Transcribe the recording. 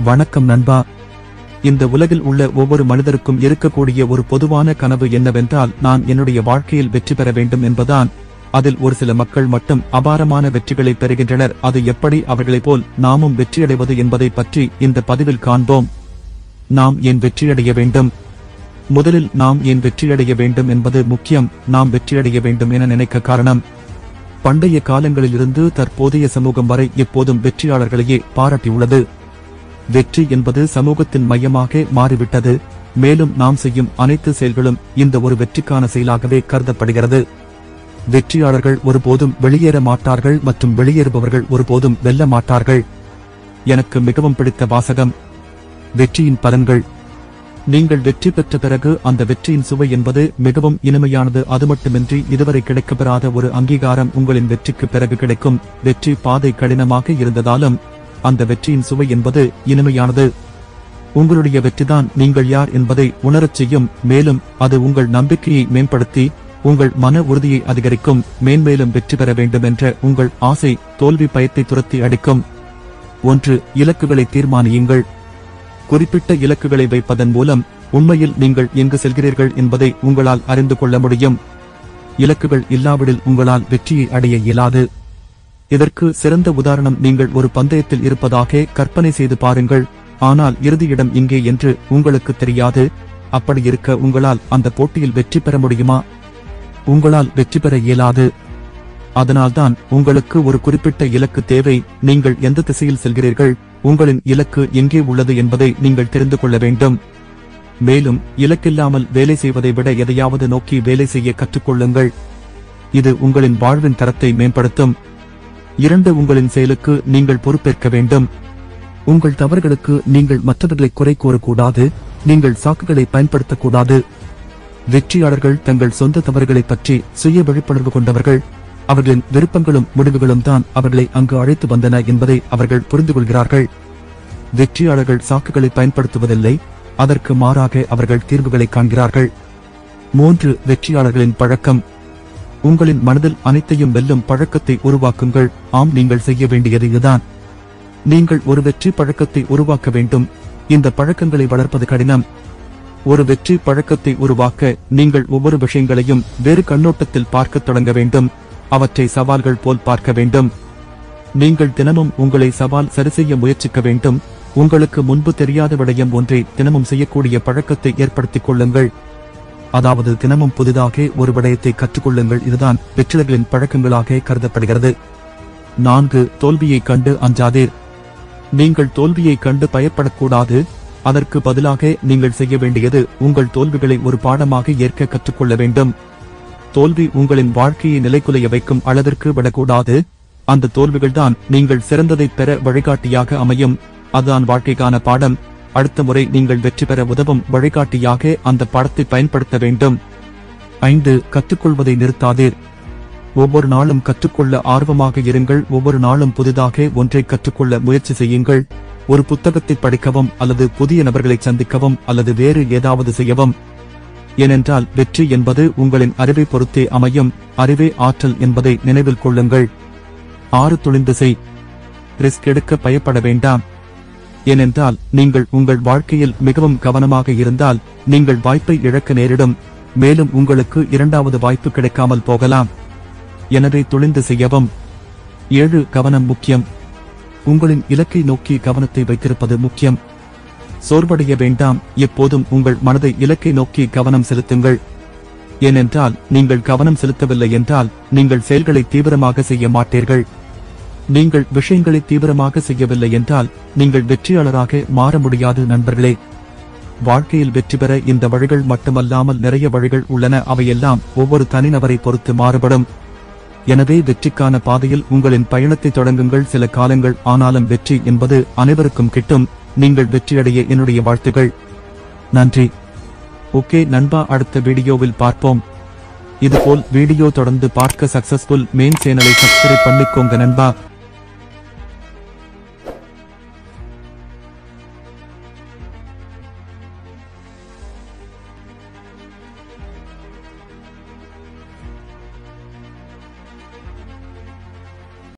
வணக்கம் நண்பா இந்த உலகில் உள்ள ஒவ்வொரு மனிதருக்கும் இருக்கக்கூடிய ஒரு பொதுவான கனவு என்னவென்றால் நான் என்னுடைய வாழ்க்கையில் வெற்றி பெற வேண்டும் என்பதுதான் அதில் ஒரு சில மக்கள் மட்டும் அபாரமான வெற்றிகளை பெறுகின்றனர் அது எப்படி அவர்களைப் போல் நாமும் வெற்றியடைவது என்பதை பற்றி இந்த பதிவில் காண்போம் நாம் ஏன் வெற்றியடைய வேண்டும் முதலில் நாம் ஏன் வெற்றியடைய வேண்டும் என்பது முக்கியம் நாம் வெற்றியடைய வேண்டும் என நினைக்க காரணம் பண்டைய காலங்களிலிருந்து தற்போதைய சமூகம் வரை எப்போதும் வெற்றியாளர்களையே பாராட்டியுள்ளது வெற்றி என்பது சமூகத்தின் மையமாக மாறிவிட்டது மேலும் நாம் செய்யும் அனைத்து செயல்களும் இந்த ஒரு வெற்றிக்கான செயலாகவே கருதப்படுகிறது வெற்றியாளர்கள் ஒருபோதும் வெளியேற மாட்டார்கள் மற்றும் வெளியேறுபவர்கள் ஒருபோதும் வெல்ல மாட்டார்கள் எனக்கு மிகவும் பிடித்த வாசகம் வெற்றியின் பலன்கள் நீங்கள் வெற்றி பெற்ற பிறகு அந்த வெற்றியின் சுவை என்பது மிகவும் இனிமையானது அது மட்டுமின்றி இதுவரை கிடைக்கப்பெறாத ஒரு அங்கீகாரம் உங்களின் வெற்றிக்கு பிறகு கிடைக்கும் வெற்றி பாதை கடினமாக இருந்ததாலும் அந்த வெற்றியின் சுவை என்பது இனிமையானது உங்களுடைய வெற்றிதான் நீங்கள் யார் என்பதை உணரச் செய்யும் மேலும் அது உங்கள் நம்பிக்கையை மேம்படுத்தி உங்கள் மன உறுதியை அதிகரிக்கும் மேன்மேலும் வெற்றி பெற வேண்டும் என்ற உங்கள் ஆசை தோல்வி பயத்தை துரத்தி அடிக்கும் ஒன்று இலக்குகளை தீர்மானியுங்கள் குறிப்பிட்ட இலக்குகளை வைப்பதன் மூலம் உண்மையில் நீங்கள் எங்கு செல்கிறீர்கள் என்பதை உங்களால் அறிந்து கொள்ள முடியும் இலக்குகள் இல்லாவிடில் உங்களால் வெற்றியை அடைய இயலாது இதற்கு சிறந்த உதாரணம் நீங்கள் ஒரு பந்தயத்தில் இருப்பதாக கற்பனை செய்து பாருங்கள் ஆனால் இறுதி இடம் இங்கே என்று உங்களுக்கு தெரியாது அப்படி இருக்க உங்களால் அந்த போட்டியில் வெற்றி பெற முடியுமா உங்களால் வெற்றி பெற இயலாது அதனால்தான் உங்களுக்கு ஒரு குறிப்பிட்ட இலக்கு தேவை நீங்கள் எந்த திசையில் செல்கிறீர்கள் உங்களின் இலக்கு எங்கே உள்ளது என்பதை நீங்கள் தெரிந்து கொள்ள வேண்டும் மேலும் இலக்கில்லாமல் வேலை செய்வதை விட எதையாவது நோக்கி வேலை செய்ய கற்றுக்கொள்ளுங்கள் இது உங்களின் வாழ்வின் தரத்தை மேம்படுத்தும் இரண்டு உங்களின் செயலுக்கு நீங்கள் பொறுப்பேற்க வேண்டும் உங்கள் தவறுகளுக்கு நீங்கள் மற்றவர்களை குறை கூறக்கூடாது நீங்கள் சாக்குகளை பயன்படுத்தக்கூடாது வெற்றியாளர்கள் தங்கள் சொந்த தவறுகளை பற்றி சுய விழிப்புணர்வு கொண்டவர்கள் அவர்களின் விருப்பங்களும் முடிவுகளும் தான் அவர்களை அங்கு அழைத்து வந்தன என்பதை அவர்கள் புரிந்து கொள்கிறார்கள் வெற்றியாளர்கள் சாக்குகளை பயன்படுத்துவதில்லை அதற்கு மாறாக அவர்கள் தீர்வுகளை காண்கிறார்கள் மூன்று வெற்றியாளர்களின் பழக்கம் உங்களின் மனதில் அனைத்தையும் வெல்லும் பழக்கத்தை உருவாக்குங்கள் ஆம் நீங்கள் செய்ய வேண்டியது இதுதான் நீங்கள் ஒரு வெற்றி பழக்கத்தை உருவாக்க வேண்டும் இந்த பழக்கங்களை வளர்ப்பது கடினம் ஒரு வெற்றி பழக்கத்தை உருவாக்க நீங்கள் ஒவ்வொரு விஷயங்களையும் வேறு கண்ணோட்டத்தில் பார்க்கத் தொடங்க வேண்டும் அவற்றை சவால்கள் போல் பார்க்க வேண்டும் நீங்கள் தினமும் உங்களை சவால் சரிசெய்ய முயற்சிக்க வேண்டும் உங்களுக்கு முன்பு தெரியாத விடயம் ஒன்றை தினமும் செய்யக்கூடிய பழக்கத்தை ஏற்படுத்திக் கொள்ளுங்கள் அதாவது தினமும் புதிதாக ஒரு விடயத்தை கற்றுக்கொள்ளுங்கள் இதுதான் வெற்றிடர்களின் பழக்கங்களாக கருதப்படுகிறது நான்கு தோல்வியை கண்டு அஞ்சாதீர் நீங்கள் தோல்வியை கண்டு பயப்படக்கூடாது அதற்கு பதிலாக நீங்கள் செய்ய வேண்டியது உங்கள் தோல்விகளை ஒரு பாடமாக ஏற்க கற்றுக்கொள்ள வேண்டும் தோல்வி உங்களின் வாழ்க்கையை நிலைக்குலைய வைக்கும் அளவிற்கு விடக்கூடாது அந்த தோல்விகள்தான் நீங்கள் சிறந்ததை பெற வழிகாட்டியாக அமையும் அதுதான் வாழ்க்கைக்கான பாடம் அடுத்த முறை நீங்கள் வெற்றி பெற உதவும் வழிகாட்டியாக அந்த பாடத்தை பயன்படுத்த வேண்டும் ஐந்து கற்றுக்கொள்வதை நிறுத்தாதீர் ஒவ்வொரு நாளும் கற்றுக்கொள்ள ஆர்வமாக இருங்கள் ஒவ்வொரு நாளும் புதிதாக ஒன்றை கற்றுக்கொள்ள முயற்சி செய்யுங்கள் ஒரு புத்தகத்தை படிக்கவும் அல்லது புதிய நபர்களை சந்திக்கவும் அல்லது வேறு ஏதாவது செய்யவும் ஏனென்றால் வெற்றி என்பது உங்களின் அறிவை பொறுத்தே அமையும் அறிவே ஆற்றல் என்பதை நினைவில் கொள்ளுங்கள் ஆறு துளிந்து செய் ரிஸ்க் எடுக்க பயப்பட வேண்டாம் ஏனென்றால் நீங்கள் உங்கள் வாழ்க்கையில் மிகவும் கவனமாக இருந்தால் நீங்கள் வாய்ப்பை இழக்க நேரிடும் மேலும் உங்களுக்கு இரண்டாவது வாய்ப்பு கிடைக்காமல் போகலாம் எனவே துளிந்து செய்யவும் ஏழு கவனம் முக்கியம் உங்களின் இலக்கை நோக்கி கவனத்தை வைத்திருப்பது முக்கியம் சோர்வடைய வேண்டாம் எப்போதும் உங்கள் மனதை இலக்கை நோக்கி கவனம் செலுத்துங்கள் ஏனென்றால் நீங்கள் கவனம் செலுத்தவில்லை என்றால் நீங்கள் செயல்களை தீவிரமாக செய்ய மாட்டீர்கள் நீங்கள் விஷயங்களை தீவிரமாக செய்யவில்லை என்றால் நீங்கள் வெற்றியாளராக மாற முடியாது நண்பர்களே வாழ்க்கையில் வெற்றி பெற இந்த வழிகள் மட்டுமல்லாமல் நிறைய வழிகள் உள்ளன அவையெல்லாம் ஒவ்வொரு தனிநபரை பொறுத்து மாறுபடும் எனவே வெற்றிக்கான பாதையில் உங்களின் பயணத்தை தொடங்குங்கள் சில காலங்கள் ஆனாலும் வெற்றி என்பது அனைவருக்கும் கிட்டும் நீங்கள் வெற்றியடைய என்னுடைய வாழ்த்துகள் நன்றி ஓகே நண்பா அடுத்த வீடியோவில் பார்ப்போம் இதுபோல் வீடியோ தொடர்ந்து பார்க்க சக்சஸ்ஃபுல் மெயின் சேனலை சப்ஸ்கிரைப் பண்ணிக்கோங்க நண்பா